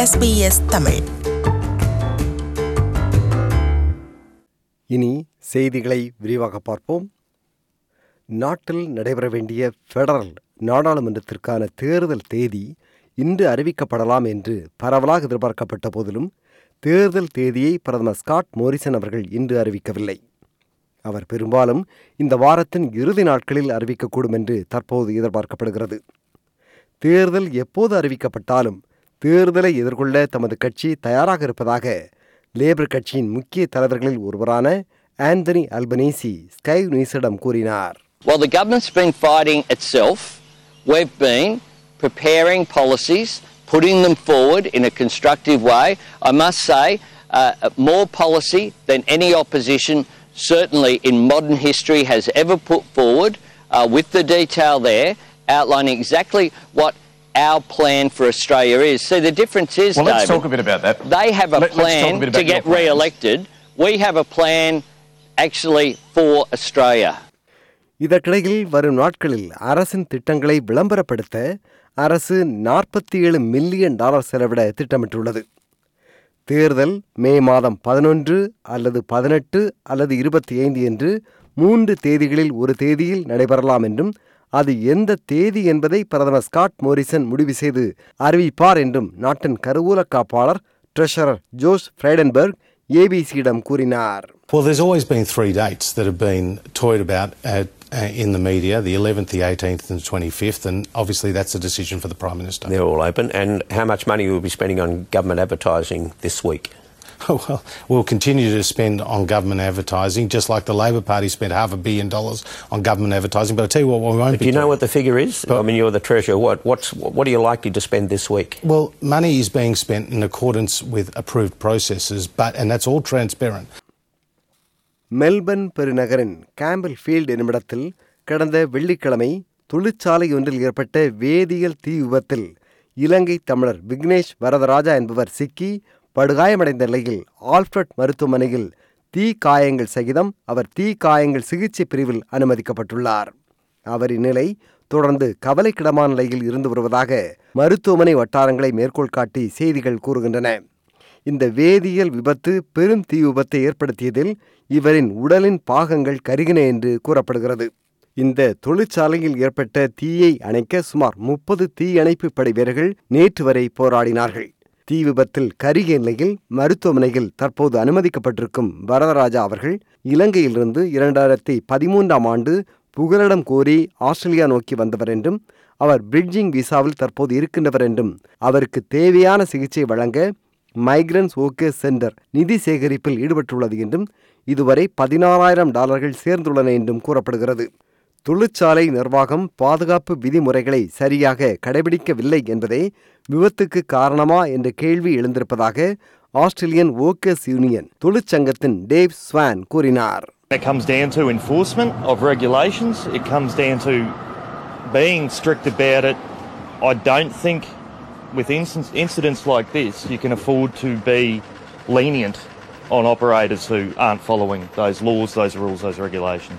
SBS Tamil இனி செய்திகளை விரிவாக பார்ப்போம் நாட்டில் நடைபெற வேண்டிய ஃபெடரல் நாடாளுமன்றத்திற்கான தேர்தல் தேதி இன்று அறிவிக்கப்படலாம் என்று பரவலாக எதிர்பார்க்கப்பட்ட போதிலும் தேர்தல் தேதியை பிரதமர் ஸ்காட் மோரிசன் அவர்கள் இன்று அறிவிக்கவில்லை அவர் பெரும்பாலும் இந்த வாரத்தின் இறுதி நாட்களில் அறிவிக்கக்கூடும் என்று தற்போது எதிர்பார்க்கப்படுகிறது தேர்தல் எப்போது அறிவிக்கப்பட்டாலும் தேர்தலை எதிர்கொள்ள தமது கட்சி தயாராக இருப்பதாக லேபர் கட்சியின் முக்கிய தலைவர்களில் ஒருவரான ஆந்தனி அல்பனீசி ஸ்கை நியூஸிடம் கூறினார் While the government's been fighting itself, we've been preparing policies, putting them forward in a constructive way. I must say, uh, more policy than any opposition, certainly in modern history, has ever put forward, uh, with the detail there outlining exactly what our plan for Australia is. See, the difference is, Well, let's David, talk a bit about that. they have a Let- let's talk a plan bit about to get your plans. re-elected. We have a plan actually for Australia. இதற்கிடையில் வரும் நாட்களில் அரசின் திட்டங்களை விளம்பரப்படுத்த அரசு நாற்பத்தி ஏழு million dollar செலவிட திட்டமிட்டுள்ளது தேர்தல் மே மாதம் பதினொன்று அல்லது பதினெட்டு அல்லது இருபத்தி ஐந்து என்று மூன்று தேதிகளில் ஒரு தேதியில் நடைபெறலாம் என்றும் அது எந்த தேதி என்பதை பிரதமர் ஸ்காட் மோரிசன் முடிவு செய்து அறிவிப்பார் என்றும் நாட்டின் கருவூல காப்பாளர் ட்ரெஷரர் ஜோஸ் ஃப்ரைடன்பர்க் ஏபிசியிடம் கூறினார் Well, there's always been three dates that have been toyed about at, uh, in the media the 11th, the 18th, and the 25th, and obviously that's a decision for the Prime Minister. They're all open. And how much money will be spending on government advertising this week? well, we'll continue to spend on government advertising, just like the Labor Party spent half a billion dollars on government advertising. But I tell you what, we won't Do be you know doing- what the figure is? I mean, you're the treasurer. What, what's, what are you likely to spend this week? Well, money is being spent in accordance with approved processes, but and that's all transparent. Melbourne பெருநகரின் Campbellfield என்னுமிடத்தில் கடந்த வெள்ளிக்கிழமை தொழிற்சாலை ஒன்றில் ஏற்பட்ட வேதியியல் தீ விபத்தில் இலங்கை தமிழர் விக்னேஷ் வரதராஜா என்பவர் சிக்கி படுகாயமடைந்த நிலையில் ஆல்ஃபிரட் மருத்துவமனையில் தீ காயங்கள் சகிதம் அவர் தீ காயங்கள் சிகிச்சை பிரிவில் அனுமதிக்கப்பட்டுள்ளார் அவரின் நிலை தொடர்ந்து கவலைக்கிடமான நிலையில் இருந்து வருவதாக மருத்துவமனை வட்டாரங்களை மேற்கோள் காட்டி செய்திகள் கூறுகின்றன இந்த வேதியியல் விபத்து பெரும் தீ விபத்தை ஏற்படுத்தியதில் இவரின் உடலின் பாகங்கள் கருகின என்று கூறப்படுகிறது இந்த தொழிற்சாலையில் ஏற்பட்ட தீயை அணைக்க சுமார் முப்பது தீயணைப்பு படை வீரர்கள் நேற்று வரை போராடினார்கள் தீ விபத்தில் கருகிய நிலையில் மருத்துவமனையில் தற்போது அனுமதிக்கப்பட்டிருக்கும் வரதராஜா அவர்கள் இலங்கையிலிருந்து இரண்டாயிரத்தி பதிமூன்றாம் ஆண்டு புகலிடம் கோரி ஆஸ்திரேலியா நோக்கி வந்தவர் என்றும் அவர் பிரிட்ஜிங் விசாவில் தற்போது இருக்கின்றவர் என்றும் அவருக்கு தேவையான சிகிச்சை வழங்க மைக்ரன்ஸ் ஓகே சென்டர் நிதி சேகரிப்பில் ஈடுபட்டுள்ளது என்றும் இதுவரை பதினாறாயிரம் டாலர்கள் சேர்ந்துள்ளன என்றும் கூறப்படுகிறது தொழிற்சாலை நிர்வாகம் பாதுகாப்பு விதிமுறைகளை சரியாக கடைபிடிக்கவில்லை என்பதே விபத்துக்கு காரணமா என்ற கேள்வி எழுந்திருப்பதாக ஆஸ்திரேலியன் ஓக்கர்ஸ் யூனியன் தொழிற்சங்கத்தின் டேவ் ஸ்வான் கூறினார் It comes down to enforcement of regulations. It comes down to being strict about it. I don't think with inc- incidents like this you can afford to be lenient on operators who aren't following those laws, those rules, those regulations.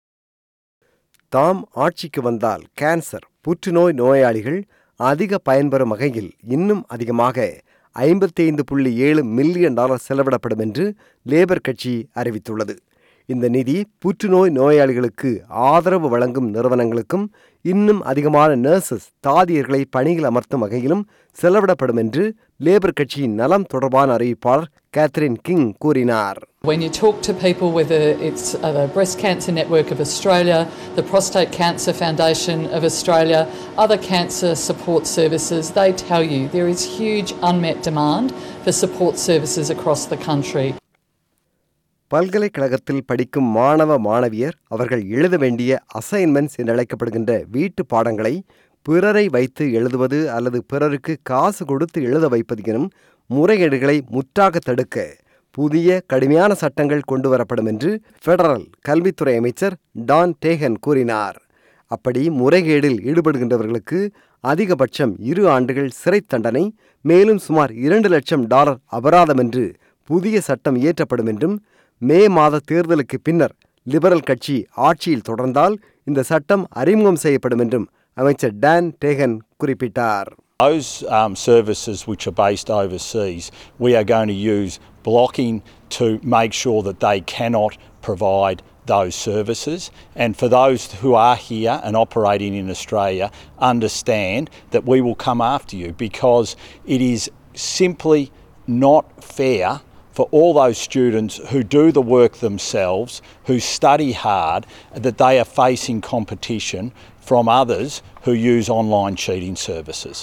தாம் ஆட்சிக்கு வந்தால் cancer புற்றுநோய் நோயாளிகள் அதிக பயன்பெறும் வகையில் இன்னும் அதிகமாக ஐம்பத்தைந்து புள்ளி ஏழு மில்லியன் டாலர் செலவிடப்படும் என்று லேபர் கட்சி அறிவித்துள்ளது இந்த நிதி புற்றுநோய் நோயாளிகளுக்கு ஆதரவு வழங்கும் நிறுவனங்களுக்கும் இன்னும் அதிகமான நர்சஸ் தாதியர்களை பணியில் அமர்த்தும் வகையிலும் செலவிடப்படும் என்று லேபர் கட்சியின் நலம் தொடர்பான அறிவிப்பாளர் கேத்ரின் கிங் கூறினார் When you talk to people, whether it's uh, the Breast Cancer Network of Australia, the Prostate Cancer Foundation of Australia, other cancer support services, they tell you there is huge unmet demand for support services across the country. பல்கலைக்கழகத்தில் படிக்கும் மாணவ மாணவியர் அவர்கள் எழுத வேண்டிய assignments என்று அழைக்கப்படுகின்ற வீட்டு பாடங்களை பிறரை வைத்து எழுதுவது அல்லது பிறருக்கு காசு கொடுத்து எழுத வைப்பது எனும் முறைகேடுகளை முற்றாக தடுக்க புதிய கடுமையான சட்டங்கள் கொண்டு வரப்படும் என்று ஃபெடரல் கல்வித்துறை அமைச்சர் டான் டேகன் கூறினார் அப்படி முறைகேடில் ஈடுபடுகின்றவர்களுக்கு அதிகபட்சம் இரு ஆண்டுகள் சிறை தண்டனை மேலும் சுமார் இரண்டு லட்சம் டாலர் அபராதம் என்று புதிய சட்டம் இயற்றப்படும் என்றும் மே மாத தேர்தலுக்கு பின்னர் லிபரல் கட்சி ஆட்சியில் தொடர்ந்தால் இந்த சட்டம் அறிமுகம் செய்யப்படும் என்றும் அமைச்சர் டான் டேகன் குறிப்பிட்டார் those um, services which are based overseas, we are going to use blocking to make sure that they cannot provide those services. And for those who are here and operating in Australia, understand that we will come after you because it is simply not fair for all those students who do the work themselves, who study hard, that they are facing competition from others who use online cheating services.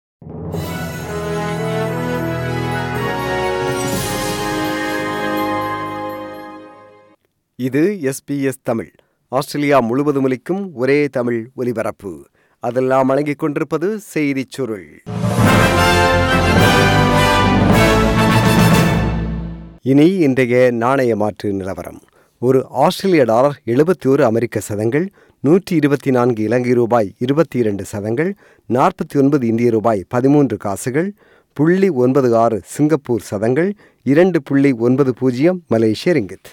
இது SBS Tamil Australia முழுவதும் ஒலிக்கும் ஒரே தமிழ் ஒலிபரப்பு அதெல்லாம் வழங்கிக் கொண்டிருப்பது செய்திச் சுருள் இனி இன்றைய நாணய மாற்று நிலவரம் ஒரு ஆஸ்திரேலிய டாலர் எழுபத்தி ஒரு அமெரிக்க சதங்கள் நூற்றி இருபத்தி நான்கு இலங்கை ரூபாய் இருபத்தி இரண்டு சதங்கள் நாற்பத்தி ஒன்பது இந்திய ரூபாய் பதிமூன்று காசுகள் புள்ளி ஒன்பது ஆறு சிங்கப்பூர் சதங்கள் இரண்டு புள்ளி ஒன்பது பூஜ்ஜியம் மலேசிய ரிங்கித்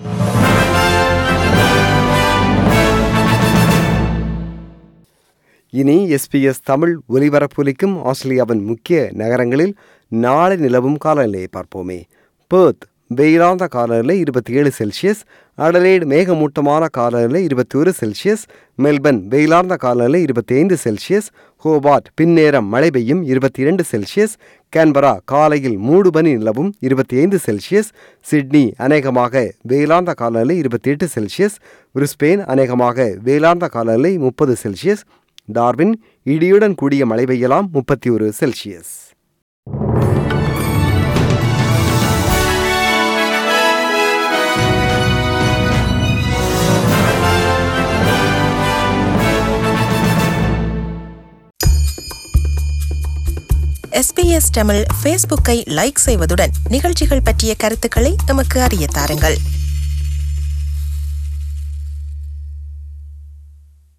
இனி எஸ்பிஎஸ் தமிழ் ஒலிபரப்பொலிக்கும் ஆஸ்திரேலியாவின் முக்கிய நகரங்களில் நாளை நிலவும் காலநிலையை பார்ப்போமே பேர்த் வெயிலாந்த காலநிலை இருபத்தி ஏழு செல்சியஸ் அடலேட் மேகமூட்டமான காலநிலை இருபத்தி ஒரு செல்சியஸ் மெல்பர்ன் வெயிலார்ந்த காலநிலை இருபத்தி ஐந்து செல்சியஸ் ஹோபார்ட் பின்னேரம் மழை பெய்யும் இருபத்தி இரண்டு செல்சியஸ் கேன்பரா காலையில் மூடுபனி நிலவும் இருபத்தி ஐந்து செல்சியஸ் சிட்னி அநேகமாக வெயிலார்ந்த காலநிலை இருபத்தி எட்டு செல்சியஸ் பிரிஸ்பெயின் அநேகமாக வெயிலார்ந்த காலநிலை முப்பது செல்சியஸ் டார்வின் இடியுடன் கூடிய மழை பெய்யலாம் முப்பத்தி ஒரு செல்சியஸ் எஸ்பிஎஸ் தமிழ் ஃபேஸ்புக்கை லைக் செய்வதுடன் நிகழ்ச்சிகள் பற்றிய கருத்துக்களை எமக்கு அறிய தாருங்கள்